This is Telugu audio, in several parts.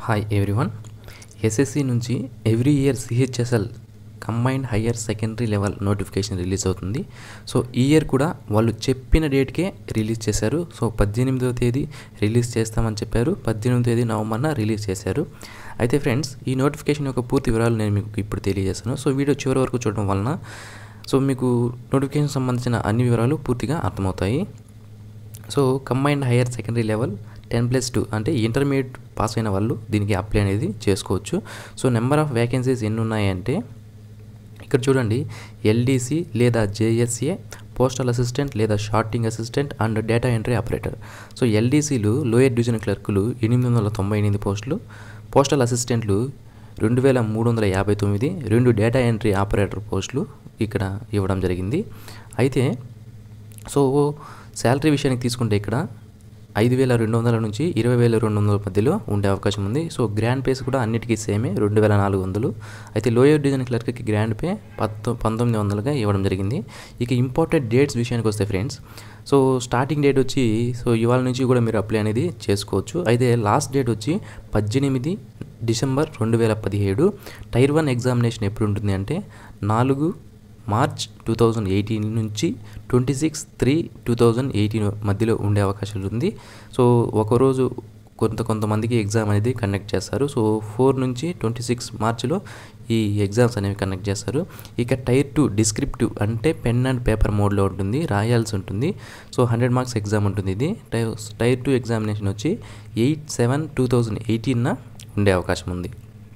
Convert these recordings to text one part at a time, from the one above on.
హాయ్ ఎవ్రీవన్ ఎస్ఎస్సి నుంచి every year CHSL combined higher secondary level notification release అవుతుంది సో ఈ ఇయర్ కూడా వాళ్ళు చెప్పిన డేట్కే రిలీజ్ చేశారు సో పద్దెనిమిదవ తేదీ రిలీజ్ చేస్తామని చెప్పారు పద్దెనిమిదవ తేదీ నవంబర్న రిలీజ్ చేశారు అయితే ఫ్రెండ్స్ ఈ నోటిఫికేషన్ యొక్క పూర్తి వివరాలు నేను మీకు ఇప్పుడు తెలియజేస్తాను సో వీడియో చివరి వరకు చూడడం వలన సో మీకు నోటిఫికేషన్ సంబంధించిన అన్ని వివరాలు పూర్తిగా అర్థమవుతాయి so combined higher secondary level ten plus two అంటే ఇంటర్మీడియట్ పాస్ అయిన వాళ్ళు దీనికి అప్లై అనేది చేసుకోవచ్చు సో నెంబర్ ఆఫ్ వేకెన్సీస్ ఎన్ని ఉన్నాయంటే ఇక్కడ చూడండి ఎల్డీసీ లేదా జేఎస్ఏ పోస్టల్ అసిస్టెంట్ లేదా sorting assistant and data entry operator so ఎల్డీసీలు లోయర్ డివిజన్ క్లర్కులు ఎనిమిది వందల తొంభై ఎనిమిది పోస్టులు పోస్టల్ అసిస్టెంట్లు రెండు వేల మూడు వందల యాభై తొమ్మిది రెండు డేటా ఎంట్రీ ఆపరేటర్ పోస్టులు ఇక్కడ ఇవ్వడం జరిగింది అయితే సో శాలరీ విషయానికి తీసుకుంటే ఇక్కడ ఐదు వేల రెండు వందల నుంచి ఇరవై వేల రెండు వందల మధ్యలో ఉండే అవకాశం ఉంది సో గ్రాండ్ పేస్ కూడా అన్నిటికీ సేమే రెండు వేల నాలుగు వందలు అయితే లోయర్ డివిజన్ క్లర్క్కి గ్రాండ్ పే పత్తొ పంతొమ్మిది వందలుగా ఇవ్వడం జరిగింది ఇక ఇంపార్టెంట్ డేట్స్ విషయానికి వస్తే ఫ్రెండ్స్ సో స్టార్టింగ్ డేట్ వచ్చి సో ఇవాళ నుంచి కూడా మీరు అప్లై అనేది చేసుకోవచ్చు అయితే లాస్ట్ డేట్ వచ్చి పద్దెనిమిది డిసెంబర్ రెండు వేల పదిహేడు టైర్ వన్ ఎగ్జామినేషన్ ఎప్పుడు ఉంటుంది అంటే నాలుగు మార్చ్ టూ థౌజండ్ ఎయిటీన్ నుంచి twenty six three two thousand eighteen మధ్యలో ఉండే అవకాశాలు ఉంది సో ఒకరోజు కొంత కొంతమందికి ఎగ్జామ్ అనేది కండక్ట్ చేస్తారు సో ఫోర్ నుంచి ట్వంటీ సిక్స్ మార్చిలో ఈ ఎగ్జామ్స్ అనేవి కండక్ట్ చేస్తారు ఇక టైర్ టూ డిస్క్రిప్టివ్ అంటే పెన్ అండ్ పేపర్ మోడ్లో ఉంటుంది రాయాల్సి ఉంటుంది సో హండ్రెడ్ మార్క్స్ ఎగ్జామ్ ఉంటుంది ఇది టైర్ టైర్ టూ ఎగ్జామినేషన్ వచ్చి ఎయిట్ సెవెన్ టూ థౌజండ్ ఎయిటీన్న ఉండే అవకాశం ఉంది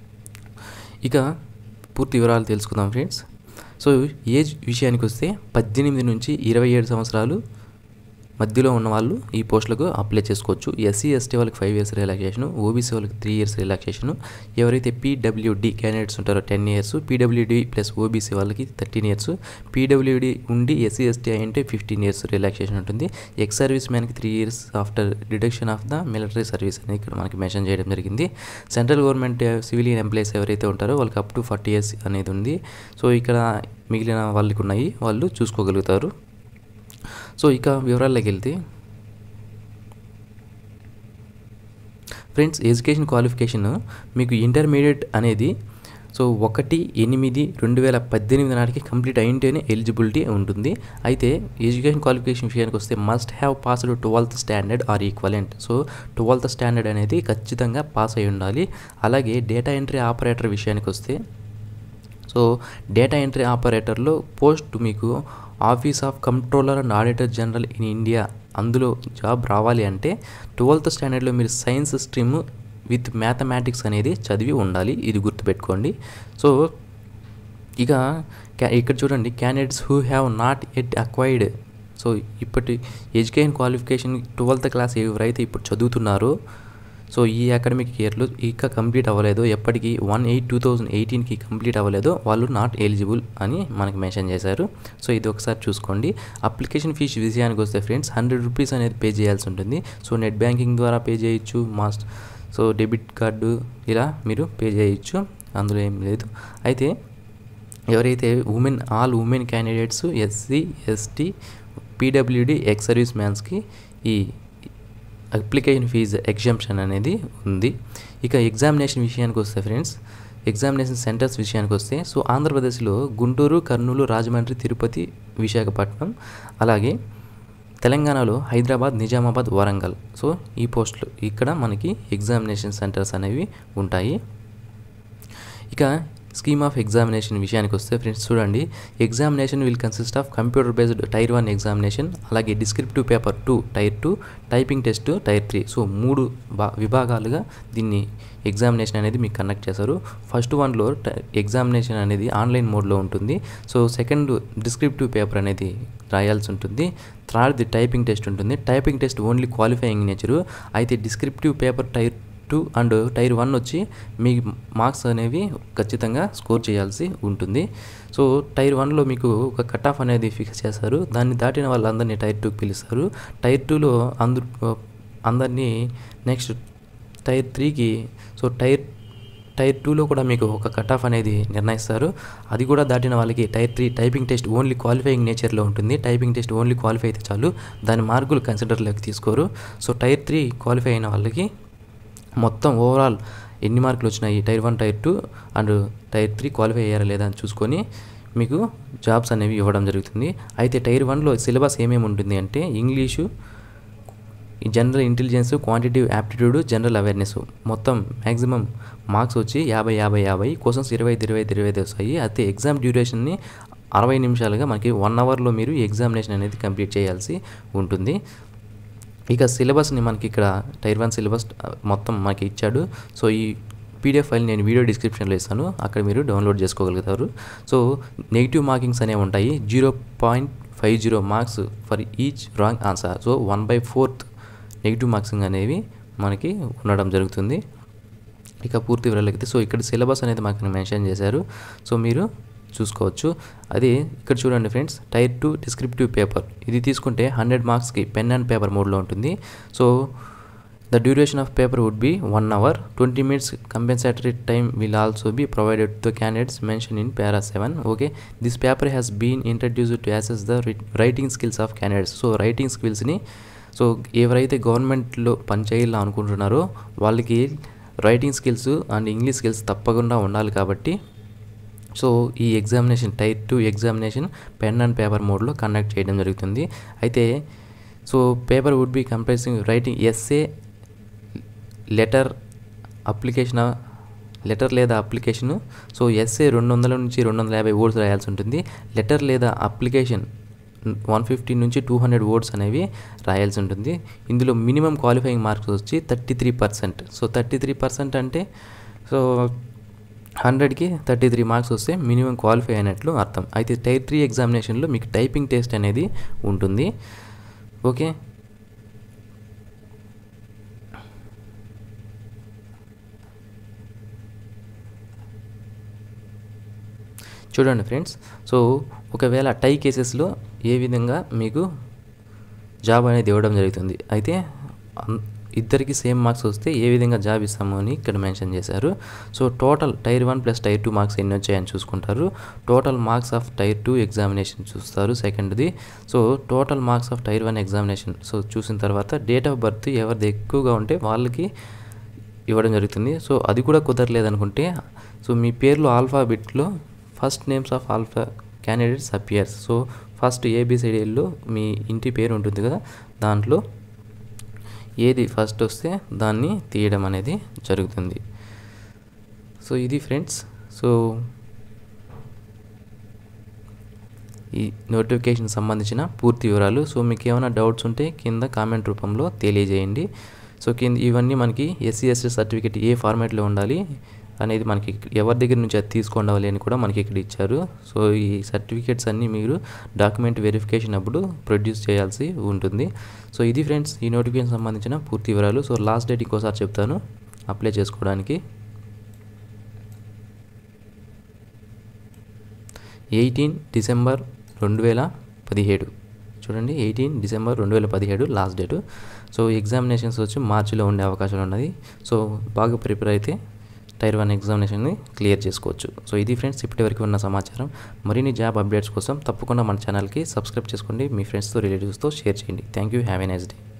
ఇక పూర్తి వివరాలు తెలుసుకుందాం ఫ్రెండ్స్ సో ఏజ్ విషయానికి వస్తే పద్దెనిమిది నుంచి ఇరవై ఏడు సంవత్సరాలు మధ్యలో ఉన్న వాళ్ళు ఈ పోస్టులకు అప్లై చేసుకోవచ్చు ఎస్సీ ఎస్టీ వాళ్ళకి ఫైవ్ ఇయర్స్ రిలాక్సేషన్ ఓబీసీ వాళ్ళకి త్రీ ఇయర్స్ రిలాక్సేషన్ ఎవరైతే పీడబ్ల్యూడి క్యాండిడేట్స్ ఉంటారో ten years PWD plus OBC వాళ్ళకి థర్టీన్ ఇయర్స్ పీడబ్ల్యూడి ఉండి ఎస్సీ ఎస్టీ అంటే ఫిఫ్టీన్ ఇయర్స్ రిలాక్సేషన్ ఉంటుంది ఎక్స్ సర్వీస్ మ్యాన్కి three years after deduction of the military service అనేది ఇక్కడ మనకి మెన్షన్ చేయడం జరిగింది సెంట్రల్ గవర్నమెంట్ సివిలియన్ ఎంప్లాయీస్ ఎవరైతే ఉంటారో వాళ్ళకి అప్ టు ఫార్టీ ఇయర్స్ అనేది ఉంది సో ఇక్కడ మిగిలిన వాళ్ళకి ఉన్నాయి వాళ్ళు చూసుకోగలుగుతారు సో ఇక వివరాల్లోకి వెళ్తే ఫ్రెండ్స్ ఎడ్యుకేషన్ క్వాలిఫికేషన్ మీకు ఇంటర్మీడియట్ అనేది సో ఒకటి ఎనిమిది రెండు వేల పద్దెనిమిది నాటికి కంప్లీట్ అయింటేనే ఎలిజిబిలిటీ ఉంటుంది అయితే ఎడ్యుకేషన్ క్వాలిఫికేషన్ విషయానికి వస్తే must have passed twelfth standard or equivalent so twelfth standard అనేది ఖచ్చితంగా పాస్ అయి ఉండాలి అలాగే డేటా ఎంట్రీ ఆపరేటర్ విషయానికి వస్తే సో డేటా ఎంట్రీ ఆపరేటర్లో పోస్ట్ మీకు office of controller and auditor general in India అందులో జాబ్ రావాలి అంటే ట్వెల్త్ స్టాండర్డ్లో మీరు సైన్స్ స్ట్రీమ్ విత్ మ్యాథమెటిక్స్ అనేది చదివి ఉండాలి ఇది గుర్తుపెట్టుకోండి సో ఇక ఇక్కడ చూడండి candidates who have not at acquired so ఇప్పటి ఎడ్యుకేషన్ క్వాలిఫికేషన్ ట్వెల్త్ క్లాస్ ఎవరైతే ఇప్పుడు చదువుతున్నారో సో ఈ అకాడమిక్ ఇయర్లో ఇంకా కంప్లీట్ అవ్వలేదు ఎప్పటికీ వన్ ఎయిట్ టూ థౌజండ్ ఎయిటీన్కి కంప్లీట్ అవ్వలేదో వాళ్ళు నాట్ ఎలిజిబుల్ అని మనకి మెన్షన్ చేశారు సో ఇది ఒకసారి చూసుకోండి అప్లికేషన్ ఫీజు విషయానికి వస్తే ఫ్రెండ్స్ హండ్రెడ్ రూపీస్ అనేది పే చేయాల్సి ఉంటుంది సో నెట్ బ్యాంకింగ్ ద్వారా పే చేయొచ్చు మాస్ట్ సో డెబిట్ కార్డు ఇలా మీరు పే చేయొచ్చు అందులో ఏం లేదు అయితే ఎవరైతే women all women candidates SC ST PWD ex service మ్యాన్స్కి ఈ అప్లికేషన్ ఫీజు ఎగ్జామ్షన్ అనేది ఉంది ఇక ఎగ్జామినేషన్ విషయానికి వస్తే ఫ్రెండ్స్ ఎగ్జామినేషన్ సెంటర్స్ విషయానికి వస్తే సో ఆంధ్రప్రదేశ్లో గుంటూరు కర్నూలు రాజమండ్రి తిరుపతి విశాఖపట్నం అలాగే తెలంగాణలో హైదరాబాద్ నిజామాబాద్ వరంగల్ సో ఈ పోస్టులు ఇక్కడ మనకి ఎగ్జామినేషన్ సెంటర్స్ అనేవి ఉంటాయి ఇక స్కీమ్ ఆఫ్ ఎగ్జామినేషన్ విషయానికి వస్తే ఫ్రెండ్స్ చూడండి examination will consist of computer based tier one examination అలాగే descriptive paper two tier two typing test tier three so మూడు విభాగాలుగా దీన్ని ఎగ్జామినేషన్ అనేది మీకు కండక్ట్ చేశారు ఫస్ట్ వన్లో ఎగ్జామినేషన్ అనేది ఆన్లైన్ మోడ్లో ఉంటుంది సో సెకండ్ డిస్క్రిప్టివ్ పేపర్ అనేది రాయాల్సి ఉంటుంది థర్డ్ది టైపింగ్ టెస్ట్ ఉంటుంది typing test only qualifying nature అయితే descriptive paper tier two and tier one వచ్చి మీ మార్క్స్ అనేవి ఖచ్చితంగా స్కోర్ చేయాల్సి ఉంటుంది సో టైర్ వన్లో మీకు ఒక కట్ ఆఫ్ అనేది ఫిక్స్ చేస్తారు దాన్ని దాటిన వాళ్ళందరినీ టైర్ టూకి పిలుస్తారు టైర్ టూలో అందరు అందరినీ నెక్స్ట్ టైర్ త్రీకి సో టైర్ టైర్ టూలో కూడా మీకు ఒక కట్ ఆఫ్ అనేది నిర్ణయిస్తారు అది కూడా దాటిన వాళ్ళకి tier three typing test only qualifying నేచర్లో ఉంటుంది టైపింగ్ టెస్ట్ ఓన్లీ క్వాలిఫై అయితే చాలు దాని మార్కులు కన్సిడర్లోకి తీసుకోరు సో టైర్ త్రీ క్వాలిఫై అయిన వాళ్ళకి మొత్తం ఓవరాల్ ఎన్ని మార్కులు వచ్చినాయి tier one tier two and tier three qualify అయ్యారా లేదా అని చూసుకొని మీకు జాబ్స్ అనేవి ఇవ్వడం జరుగుతుంది అయితే టైర్ వన్లో సిలబస్ ఏమేమి ఉంటుంది అంటే ఇంగ్లీషు ఈ general intelligence quantitative aptitude general awareness మొత్తం మ్యాక్సిమం మార్క్స్ వచ్చి యాభై యాభై యాభై క్వశ్చన్స్ ఇరవై ఐదు ఇరవై ఐదు ఇరవై ఐదు వస్తాయి అయితే ఎగ్జామ్ డ్యూరేషన్ని అరవై నిమిషాలుగా మనకి వన్ అవర్లో మీరు ఈ ఎగ్జామినేషన్ అనేది కంప్లీట్ చేయాల్సి ఉంటుంది ఇక సిలబస్ని మనకి ఇక్కడ టైర్ వన్ సిలబస్ మొత్తం మనకి ఇచ్చాడు సో ఈ పీడిఎఫ్ ఫైల్ నేను వీడియో డిస్క్రిప్షన్లో ఇస్తాను అక్కడ మీరు డౌన్లోడ్ చేసుకోగలుగుతారు సో నెగిటివ్ మార్కింగ్స్ అనేవి ఉంటాయి zero point five zero marks for each wrong answer so one by fourth negative marking అనేవి మనకి ఉండడం జరుగుతుంది ఇక పూర్తి వివరాలకి సో ఇక్కడ సిలబస్ అనేది మాకు మెన్షన్ చేశారు సో మీరు చూసుకోవచ్చు అది ఇక్కడ చూడండి friends tier two descriptive paper ఇది తీసుకుంటే హండ్రెడ్ మార్క్స్కి పెన్ అండ్ పేపర్ మోడ్లో ఉంటుంది so the duration of paper would be one hour twenty minutes compensatory time will also be provided to candidates mention in para seven okay this paper has been introduced to assess the writing skills of candidates so writing స్కిల్స్ని సో ఎవరైతే గవర్నమెంట్లో పనిచేయాలని అనుకుంటున్నారో వాళ్ళకి writing skills and English skills తప్పకుండా ఉండాలి కాబట్టి సో ఈ examination tier two examination pen and paper మోడ్లో కండక్ట్ చేయడం జరుగుతుంది అయితే so paper would be comprising writing essay letter application letter లేదా అప్లికేషన్ సో ఎస్ఏ రెండు వందల నుంచి రెండు వందల యాభై వర్డ్స్ రాయాల్సి ఉంటుంది లెటర్ లేదా అప్లికేషన్ వన్ ఫిఫ్టీ నుంచి టూ హండ్రెడ్ వర్డ్స్ అనేవి రాయాల్సి ఉంటుంది ఇందులో మినిమం క్వాలిఫైయింగ్ మార్క్స్ వచ్చి thirty three percent so thirty three percent అంటే సో హండ్రెడ్కి థర్టీ త్రీ మార్క్స్ వస్తే మినిమం క్వాలిఫై అయినట్లు అర్థం అయితే టైర్ త్రీ ఎగ్జామినేషన్లో మీకు టైపింగ్ టెస్ట్ అనేది ఉంటుంది ఓకే చూడండి ఫ్రెండ్స్ సో ఒకవేళ టై కేసెస్లో ఏ విధంగా మీకు జాబ్ అనేది ఇవ్వడం జరుగుతుంది అయితే ఇద్దరికి సేమ్ మార్క్స్ వస్తే ఏ విధంగా జాబ్ ఇస్తాము అని ఇక్కడ మెన్షన్ చేశారు so total tier one plus tier two marks ఎన్ని వచ్చాయని చూసుకుంటారు total marks of tier two examination చూస్తారు సెకండ్ది so total marks of tier one examination so చూసిన తర్వాత డేట్ ఆఫ్ బర్త్ ఎవరిది ఎక్కువగా ఉంటే వాళ్ళకి ఇవ్వడం జరుగుతుంది సో అది కూడా కుదరలేదనుకుంటే సో మీ పేర్లో ఆల్ఫాబెట్లో first names of alpha candidates appears so first ఏబిసిడిఎల్లో మీ ఇంటి పేరు ఉంటుంది కదా దాంట్లో ఏది ఫస్ట్ వస్తే దాన్ని తీయడం అనేది జరుగుతుంది సో ఇది ఫ్రెండ్స్ సో ఈ నోటిఫికేషన్ సంబంధించిన పూర్తి వివరాలు సో మీకు ఏమైనా డౌట్స్ ఉంటే కింద కామెంట్ రూపంలో తెలియజేయండి సో కింద ఇవన్నీ మనకి ఎస్సీ ఎస్టీ సర్టిఫికేట్ ఏ ఫార్మాట్లో ఉండాలి అనేది మనకి ఎవరి దగ్గర నుంచి అది తీసుకోవాలి అని కూడా మనకి ఇక్కడ ఇచ్చారు సో ఈ సర్టిఫికేట్స్ అన్నీ మీరు డాక్యుమెంట్ వెరిఫికేషన్ అప్పుడు ప్రొడ్యూస్ చేయాల్సి ఉంటుంది సో ఇది ఫ్రెండ్స్ ఈ నోటిఫికేషన్ సంబంధించిన పూర్తి వివరాలు సో లాస్ట్ డేట్ ఇంకోసారి చెప్తాను అప్లై చేసుకోవడానికి ఎయిటీన్ డిసెంబర్ రెండు వేల పదిహేడు చూడండి ఎయిటీన్ డిసెంబర్ రెండు వేల పదిహేడు లాస్ట్ డేటు సో ఎగ్జామినేషన్స్ వచ్చి మార్చిలో ఉండే అవకాశాలు ఉన్నది సో బాగా ప్రిపేర్ అయితే టైర్ వన్ ఎగ్జామినేషన్ని క్లియర్ చేసుకోవచ్చు సో ఇది ఫ్రెండ్స్ ఇప్పటివరకు ఉన్న సమాచారం మరిన్ని జాబ్ అప్డేట్స్ కోసం తప్పకుండా మన ఛానల్కి సబ్స్క్రైబ్ చేసుకోండి మీ ఫ్రెండ్స్తో రిలేటివ్స్తో షేర్ చేయండి thank you have a nice day